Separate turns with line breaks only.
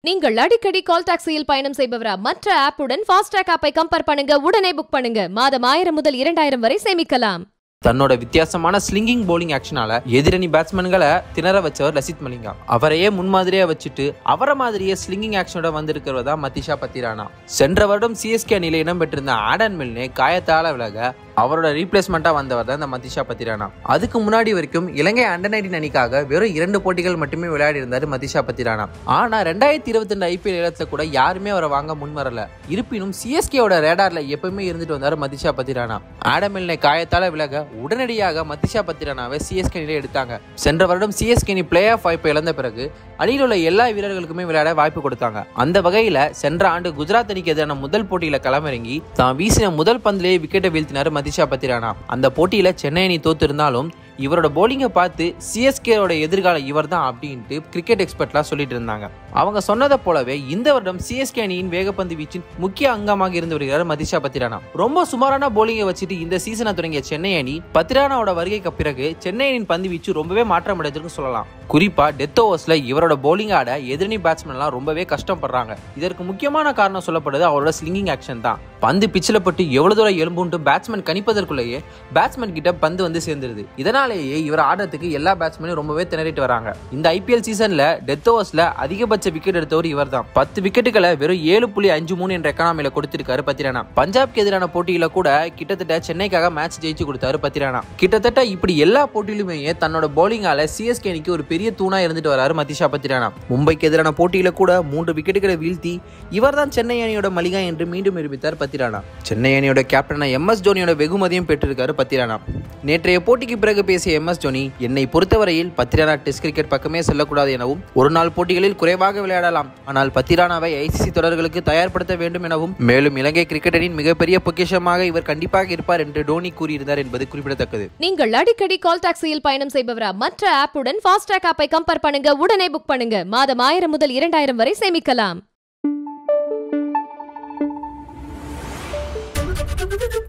நீங்கள் அடிக்கடி கால் டாக்ஸியில் பயணம் செய்பவரா மற்ற ஆப்புடன் ஃபாஸ்டாக் ஆப்பை கம்பேர் பண்ணுங்க உடனே புக் பண்ணுங்க மாதம் ஆயிரம் முதல் இரண்டாயிரம் வரை சேமிக்கலாம்
தன்னோட வித்தியாசமான ஸ்லிங்கிங் bowling ஆக்ஷனால எதிரணி பேட்ஸ்மேன்களை திணற வச்சவர் லசித் மலிங்கா அவரையே முன்மாதிரியா வச்சுட்டு அவரை மாதிரியே ஸ்லிங்கிங் ஆக்ஷனோட வந்திருக்கிறவர் தான் மதிஷா பத்திரானா சென்ற வருடம் சிஎஸ்கே அணியில இடம் பெற்றிருந்த ஆடன் மில்னே காயத்தால விலக அவரோட ரீப்ளேஸ்மெண்ட்டா வந்தவர் தான் இந்த மதிஷா பத்திரானா அதுக்கு முன்னாடி வரைக்கும் இலங்கை அண்டர் நைன்டீன் அணிக்காக வெறும் இரண்டு போட்டிகள் மட்டுமே விளையாடி இருந்தாரு மதிஷா பத்திரானா ஆனா ரெண்டாயிரத்தி இருபத்தி ரெண்டு ஐபிஎல் இடத்துல கூட யாருமே அவரை வாங்க முன் வரல இருப்பினும் சிஎஸ்கேவோட ரேடார்ல எப்பவுமே இருந்துட்டு வந்தாரு மதிஷா பத்திரானா ஆடமில்னை காயத்தால விலக உடனடியாக மதிஷா பத்திரானாவை சிஎஸ்கே அணியில எடுத்தாங்க சென்ற வருடம் சிஎஸ்கே அணி பிளே ஆஃப் வாய்ப்பை இழந்த பிறகு அணியில் உள்ள எல்லா வீரர்களுக்குமே விளையாட வாய்ப்பு கொடுத்தாங்க அந்த வகையில சென்ற ஆண்டு குஜராத் அணிக்கு எதிரான முதல் போட்டியில களமிறங்கி தான் வீசின முதல் பந்திலேயே விக்கெட்டை வீழ்த்தினார் மதிஷா பத்திரானா அந்த போட்டியில சென்னை அணி தோத்து இருந்தாலும் இவரோட போலிங்கை பார்த்து சிஎஸ்கேவோட எதிர்காலம் இவர் தான் அப்படின்ட்டு கிரிக்கெட் எக்ஸ்பர்ட்லாம் சொல்லிட்டு இருந்தாங்க அவங்க சொன்னதை போலவே இந்த வருடம் சிஎஸ்கே அணியின் வேகப்பந்து வீச்சின் முக்கிய அங்கமாக இருந்து வருகிறார் மதிஷா பத்திரானா ரொம்ப சுமாரான போலிங்கை வச்சுட்டு இந்த சீசனை தொடங்கிய சென்னை அணி பத்திரானாவோட வருகைக்கு பிறகு சென்னை அணியின் பந்து வீச்சு ரொம்பவே மாற்றம் அடைஞ்சிருக்கு சொல்லலாம் குறிப்பா டெத் ஓவர்ஸ்ல இவரோட போலிங் ஆட எதிரணி பேட்ஸ்மேன்லாம் ரொம்பவே கஷ்டப்படுறாங்க இதற்கு முக்கியமான காரணம் சொல்லப்படுது அவரோட ஸ்லிங்கிங் ஆக்ஷன் தான் பந்து பிச்சில் பட்டு எவ்வளவு தூரம் எலும்புன்ட்டு பேட்ஸ்மேன் கணிப்பதற்குள்ளேயே பேட்ஸ்மேன் கிட்ட பந்து வந்து சேர்ந்துருது இதனாலேயே இவர் ஆடுறதுக்கு எல்லா பேட்ஸ்மேனும் ரொம்பவே திணறிட்டு வராங்க இந்த ஐபிஎல் சீசன்ல டெத் ஓவர்ஸ்ல அதிகபட்ச விக்கெட் எடுத்தவர் இவர் தான் பத்து விக்கெட்டுகளை வெறும் ஏழு புள்ளி அஞ்சு மூணு என்ற எக்கானமில கொடுத்திருக்காரு பத்திரானா பஞ்சாப்க்கு எதிரான போட்டியில கூட கிட்டத்தட்ட சென்னைக்காக மேட்ச் ஜெயிச்சு கொடுத்தாரு பத்திரானா கிட்டத்தட்ட இப்படி எல்லா போட்டியிலுமே தன்னோட போலிங்கால சிஎஸ்கே அணிக்கு ஒரு பெரிய தூணா இருந்துட்டு வராரு மதிஷா பத்திரானா மும்பைக்கு எதிரான போட்டியில கூட மூன்று விக்கெட்டுகளை வீழ்த்தி இவர் தான் சென்னை அணியோட மலிகா என்று மீண்டும் நிரூபித்தார் பத்திரானா சென்னை அணியோட கேப்டனா எம் எஸ் தோனியோட வெகுமதியும் பெற்றிருக்காரு பத்திரானா நேற்றைய போட்டிக்கு பிறகு பேசிய எம் எஸ் தோனி என்னை பொறுத்தவரையில் பத்திரானா டெஸ்ட் கிரிக்கெட் பக்கமே செல்லக்கூடாது எனவும் ஒரு நாள் போட்டிகளில் குறைவாக விளையாடலாம் ஆனால் பத்திரானாவை ஐசிசி தொடர்களுக்கு தயார்படுத்த வேண்டும் எனவும் மேலும் இலங்கை கிரிக்கெட் அணியின் மிகப்பெரிய பொக்கிஷமாக இவர் கண்டிப்பாக இருப்பார் என்று டோனி கூறியிருந்தார் என்பது குறிப்பிடத்தக்கது
நீங்கள் அடிக்கடி கால் டாக்ஸியில் பயணம் செய்பவரா மற்ற ஆப்புடன் ஃபாஸ்டாக் ஆப்பை கம்பேர் பண்ணுங்க உடனே புக் பண்ணுங்க மாதம் ஆயிரம் முதல் இரண்டாயிரம் வரை சேமிக்கலாம்